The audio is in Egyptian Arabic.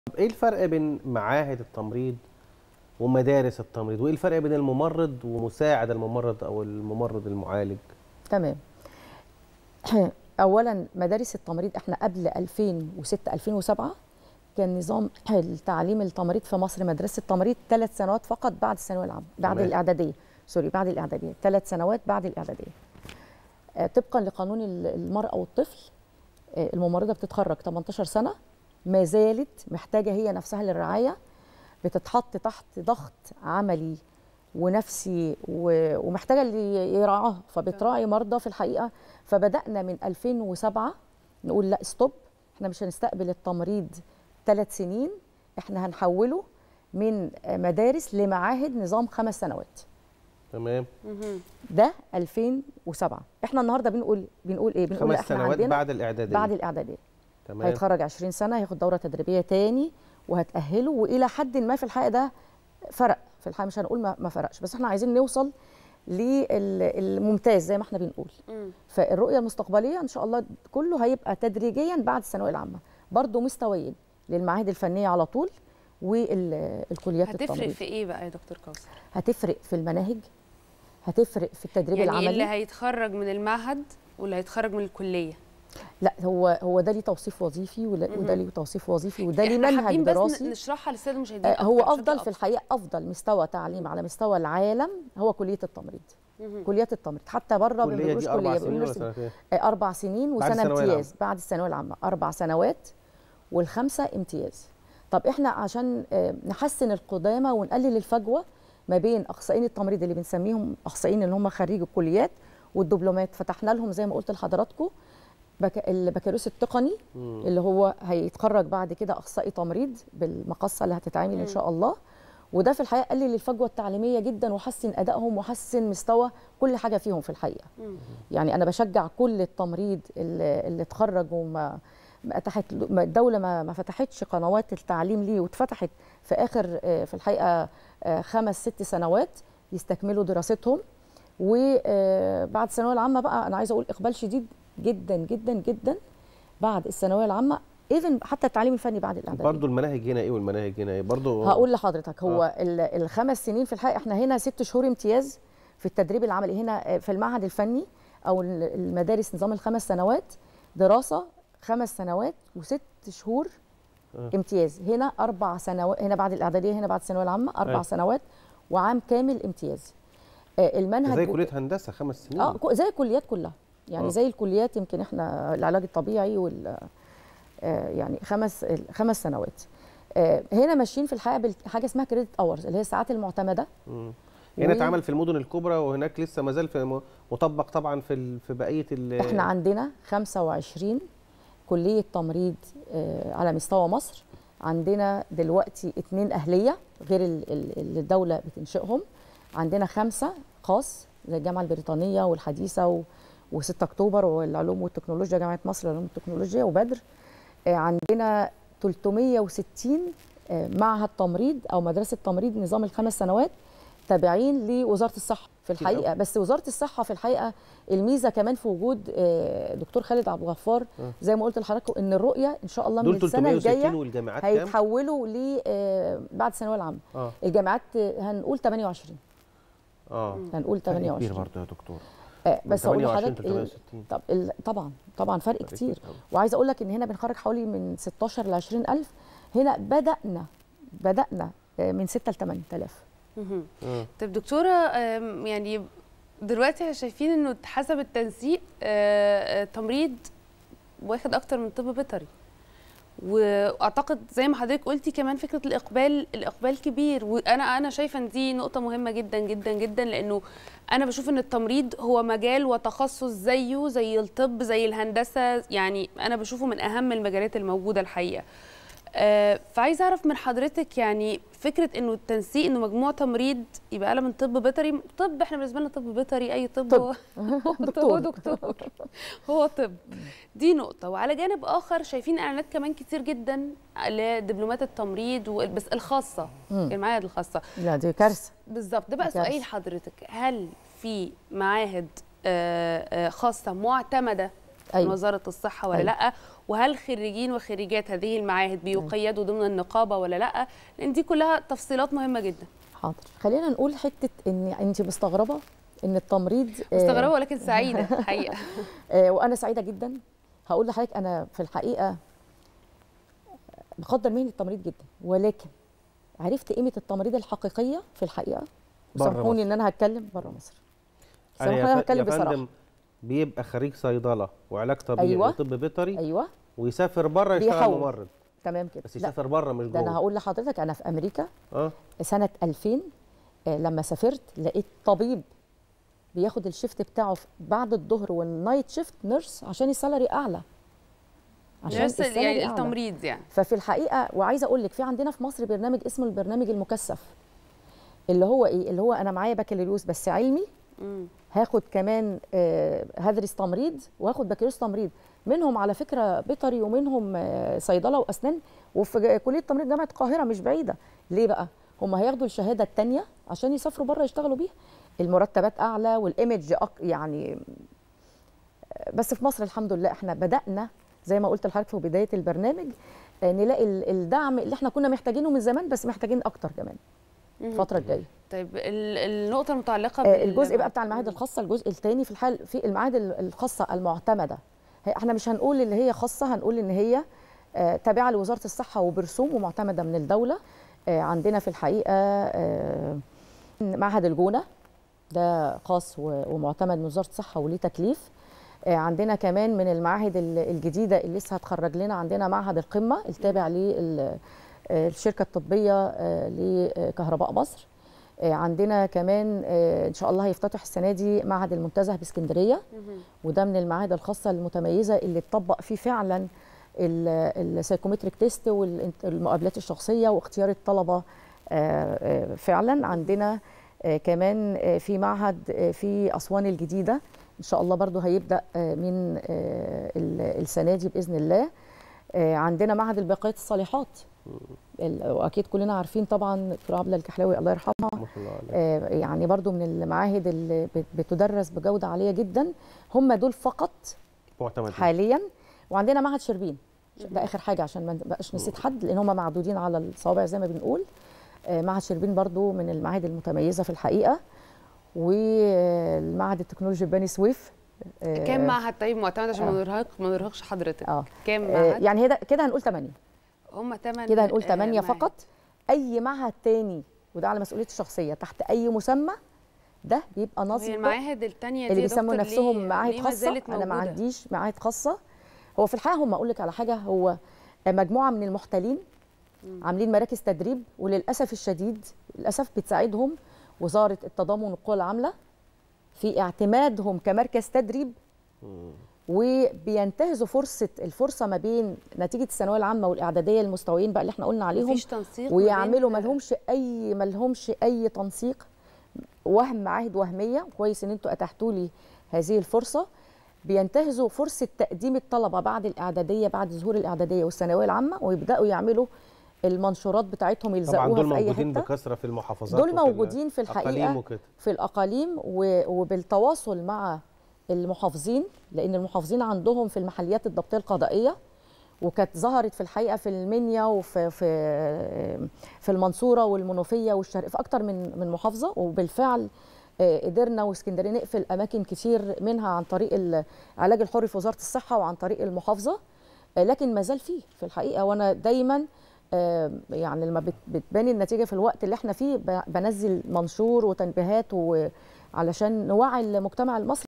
طب ايه الفرق بين معاهد التمريض ومدارس التمريض وايه الفرق بين الممرض ومساعد الممرض او الممرض المعالج تمام اولا مدارس التمريض احنا قبل 2006 2007 كان نظام التعليم التمريض في مصر مدرسه التمريض ثلاث سنوات فقط بعد الثانويه العامه بعد تمام. الاعداديه سوري بعد الاعداديه ثلاث سنوات بعد الاعداديه آه، طبقا لقانون ال- المراه والطفل آه، الممرضه بتتخرج 18 سنه ما زالت محتاجه هي نفسها للرعايه بتتحط تحت ضغط عملي ونفسي و- ومحتاجه اللي يراعاها فبتراعي مرضى في الحقيقه فبدانا من 2007 نقول لا ستوب احنا مش هنستقبل التمريض ثلاث سنين احنا هنحوله من مدارس لمعاهد نظام خمس سنوات تمام ده 2007 احنا النهارده بنقول بنقول ايه بنقول خمس احنا سنوات عندنا بعد الاعداديه بعد الاعداديه تمام هيتخرج 20 سنه هياخد دوره تدريبيه تاني وهتاهله والى حد ما في الحقيقه ده فرق في الحقيقه مش هنقول ما ما فرقش بس احنا عايزين نوصل للممتاز زي ما احنا بنقول فالرؤيه المستقبليه ان شاء الله كله هيبقى تدريجيا بعد الثانويه العامه برضه مستويين للمعاهد الفنيه على طول والكليات هتفرق التمريض في ايه بقى يا دكتور كوثر هتفرق في المناهج هتفرق في التدريب يعني العملي اللي هيتخرج من المعهد واللي هيتخرج من الكليه لا هو هو ده ليه توصيف وظيفي ولا- وده ليه توصيف وظيفي وده ليه احنا منهج حابين بس دراسي نشرحها للساده المشاهدين آه، هو أكتر بشكل افضل في أبسط. الحقيقه افضل مستوى تعليم على مستوى العالم هو كليه التمريض كليات التمريض حتى بره ما الكليه بيقولوش دي اربع كليه سنين بيقولوا ولا نرسم. سنتين آه، اربع سنين بعد وسنه الثانوية امتياز بعد الثانويه العامه اربع سنوات والخمسه امتياز طب احنا عشان آه، نحسن القدامى ونقلل الفجوه ما بين اخصائيين التمريض اللي بنسميهم اخصائيين اللي هم خريج الكليات والدبلومات فتحنا لهم زي ما قلت لحضراتكم بك... البكالوريوس التقني اللي هو هيتخرج بعد كده اخصائي تمريض بالمقصه اللي هتتعمل ان شاء الله وده في الحقيقه قلل الفجوه التعليميه جدا وحسن ادائهم وحسن مستوى كل حاجه فيهم في الحقيقه يعني انا بشجع كل التمريض اللي, اللي اتخرج وما ما اتاحت ما الدوله ما, ما فتحتش قنوات التعليم ليه واتفتحت في اخر آه، في الحقيقه آه، خمس ست سنوات يستكملوا دراستهم وبعد الثانويه العامه بقى انا عايزه اقول اقبال شديد جدا جدا جدا بعد الثانويه العامه ايفن حتى التعليم الفني بعد الاعداديه برضه المناهج هنا ايه والمناهج هنا ايه برضه هقول لحضرتك هو ال- الخمس سنين في الحقيقه احنا هنا ست شهور امتياز في التدريب العملي هنا في المعهد الفني او ال- المدارس نظام الخمس سنوات دراسه خمس سنوات وست شهور آه. امتياز هنا اربع سنوات هنا بعد الاعداديه هنا بعد الثانويه العامه اربع أيوة. سنوات وعام كامل امتياز آه، المنهج زي كليه هندسه خمس سنين اه كو- زي الكليات كلها يعني آه. زي الكليات يمكن احنا العلاج الطبيعي وال آه، يعني خمس خمس سنوات آه، هنا ماشيين في الحقيقه بحاجه اسمها كريدت اورز اللي هي الساعات المعتمده مم. هنا و- اتعمل في المدن الكبرى وهناك لسه ما زال في م- مطبق طبعا في ال- في بقيه ال احنا عندنا 25 كليه تمريض آه، على مستوى مصر عندنا دلوقتي اتنين اهليه غير ال- ال- اللي الدوله بتنشئهم عندنا خمسه خاص زي الجامعه البريطانيه والحديثه و... و6 اكتوبر والعلوم والتكنولوجيا جامعه مصر للعلوم والتكنولوجيا وبدر آه، عندنا 360 آه، معهد تمريض او مدرسه تمريض نظام الخمس سنوات تابعين لوزاره الصحه في كتير الحقيقه بس وزاره الصحه في الحقيقه الميزه كمان في وجود آه، دكتور خالد عبد الغفار آه. زي ما قلت لحضراتكم ان الرؤيه ان شاء الله من دول السنه 360 الجايه والجامعات كام؟ هيتحولوا ل آه، بعد الثانويه العامه اه الجامعات آه، هنقول 28 اه هنقول فرق كبير 28 برضه يا دكتور آه، من بس اقول 28 لحضرتك ال- 360 طب ال- طبعا طبعا فرق فرق كتير كتير أوي. وعايزه اقول لك ان هنا بنخرج حوالي من 16 ل 20000 هنا بدانا بدانا آه، من 6 ل 8000 مهم. آه. طب دكتوره آم، يعني دلوقتي احنا شايفين انه حسب التنسيق آه، آه، تمريض واخد اكتر من طب بيطري واعتقد زي ما حضرتك قلتي كمان فكره الاقبال الاقبال كبير وانا انا شايفه ان دي نقطه مهمه جدا جدا جدا لانه انا بشوف ان التمريض هو مجال وتخصص زيه زي الطب زي الهندسه يعني انا بشوفه من اهم المجالات الموجوده الحقيقه آه، فعايزه اعرف من حضرتك يعني فكره انه التنسيق انه مجموع تمريض يبقى اعلى من طب بيطري طب احنا بالنسبه لنا طب بيطري اي طب طب. هو دكتور. هو دكتور هو طب دي نقطه وعلى جانب اخر شايفين اعلانات كمان كتير جدا لدبلومات التمريض و- بس الخاصه مم. المعاهد الخاصه لا دي كارثه بالظبط ده بقى كارثة. سؤالي لحضرتك هل في معاهد آه، آه، خاصه معتمده أيوة. من وزاره الصحه ولا أيوة. لا وهل خريجين وخريجات هذه المعاهد بيقيدوا ضمن النقابه ولا لا لان دي كلها تفصيلات مهمه جدا حاضر خلينا نقول حته ان انت مستغربه ان التمريض آه، مستغربه ولكن سعيده حقيقه آه، وانا سعيده جدا هقول لحضرتك انا في الحقيقه بقدر مهنه التمريض جدا ولكن عرفت قيمه التمريض الحقيقيه في الحقيقه برا سامحوني مصر. ان انا هتكلم بره مصر يعني سامحوني يا انا ف- يا هتكلم بصراحه فندم بيبقى خريج صيدله وعلاج طبيعي أيوة. وطب بيطري ايوه ويسافر بره يشتغل بيحول. ممرض تمام كده بس لا يسافر بره مش ده انا جوه هقول لحضرتك انا في امريكا اه سنه 2000 آه، لما سافرت لقيت طبيب بياخد الشيفت بتاعه في- بعد الظهر والنايت شيفت نيرس عشان السالري اعلى عشان نفس السالري يعني أعلى. التمريض يعني ففي الحقيقه وعايزه اقول لك في عندنا في مصر برنامج اسمه البرنامج المكثف اللي هو ايه اللي هو انا معايا بكالوريوس بس علمي مم. هاخد كمان آه، هدرس تمريض واخد بكالوريوس تمريض منهم على فكره بيطري ومنهم آه، صيدله واسنان وفي ج- كليه تمريض جامعه القاهره مش بعيده ليه بقى هم هياخدوا الشهاده الثانيه عشان يسافروا بره يشتغلوا بيها المرتبات اعلى والايمج أق... يعني آه، بس في مصر الحمد لله احنا بدانا زي ما قلت لحضرتك في بدايه البرنامج آه، نلاقي ال- الدعم اللي احنا كنا محتاجينه من زمان بس محتاجين اكتر كمان مم. الفتره الجايه طيب ال- النقطه المتعلقه آه، بال- الجزء بقى بتاع المعاهد الخاصه الجزء الثاني في الحال في المعاهد ال- الخاصه المعتمده هي- احنا مش هنقول اللي هي خاصه هنقول ان هي آه، تابعه لوزاره الصحه وبرسوم ومعتمده من الدوله آه، عندنا في الحقيقه آه، معهد الجونه ده خاص و- ومعتمد من وزاره الصحه وليه تكليف آه، عندنا كمان من المعاهد ال- الجديده اللي لسه هتخرج لنا عندنا معهد القمه التابع للشركه الطبيه آه، لكهرباء مصر آه، عندنا كمان آه، ان شاء الله هيفتتح السنه دي معهد المنتزه باسكندريه مهم. وده من المعاهد الخاصه المتميزه اللي اتطبق فيه فعلا السايكومتريك تيست والمقابلات الشخصيه واختيار الطلبه آه، آه، فعلا عندنا آه، كمان آه، في معهد آه، في اسوان الجديده ان شاء الله برضو هيبدا آه، من آه، ال- السنه دي باذن الله آه، عندنا معهد الباقيات الصالحات ال- واكيد كلنا عارفين طبعا دكتوره عبله الكحلاوي الله يرحمها ما شاء الله عليك آه، يعني برضو من المعاهد اللي بت- بتدرس بجودة عالية جدا هم دول فقط معتمد حاليا وعندنا معهد شربين ده اخر حاجه عشان ما بقاش نسيت حد لان هم معدودين على الصوابع زي ما بنقول آه، معهد شربين برضو من المعاهد المتميزه في الحقيقه والمعهد التكنولوجي بني سويف آه، كام معهد طيب معتمد عشان ما آه. نرهق ما نرهقش حضرتك اه كام آه، معهد يعني هي كده هنقول 8 هم 8 كده هنقول 8 فقط اي معهد تاني وده على مسؤوليتي الشخصيه تحت اي مسمى ده بيبقى هي نصب المعاهد الثانيه دي اللي يا بيسموا دكتور نفسهم ليه- معاهد ليه ما خاصه زالت انا ما موجودة؟ عنديش معاهد خاصه هو في الحقيقه هم اقول لك على حاجه هو مجموعه من المحتلين عاملين مراكز تدريب وللاسف الشديد للاسف بتساعدهم وزاره التضامن والقوى العامله في اعتمادهم كمركز تدريب وبينتهزوا فرصه الفرصه ما بين نتيجه الثانويه العامه والاعداديه المستويين بقى اللي احنا قلنا عليهم مفيش تنسيق ما ويعملوا بين- ما لهمش اي ما لهمش اي تنسيق وهم معاهد وهميه كويس ان انتوا اتحتوا لي هذه الفرصه بينتهزوا فرصه تقديم الطلبه بعد الاعداديه بعد ظهور الاعداديه والثانويه العامه ويبداوا يعملوا المنشورات بتاعتهم طبعا يلزقوها دول في اي موجودين حته بكثره في المحافظات دول وفي موجودين في الحقيقه الأقاليم وكده في الاقاليم و- وبالتواصل مع المحافظين لان المحافظين عندهم في المحليات الضبطيه القضائيه وكانت ظهرت في الحقيقه في المنيا وفي في في المنصوره والمنوفيه والشرق في اكتر من من محافظه وبالفعل آه، قدرنا واسكندريه نقفل اماكن كتير منها عن طريق العلاج الحر في وزاره الصحه وعن طريق المحافظه آه، لكن ما زال فيه في الحقيقه وانا دايما آه، يعني لما بت- بتبان النتيجه في الوقت اللي احنا فيه ب- بنزل منشور وتنبيهات وعلشان نوعي المجتمع المصري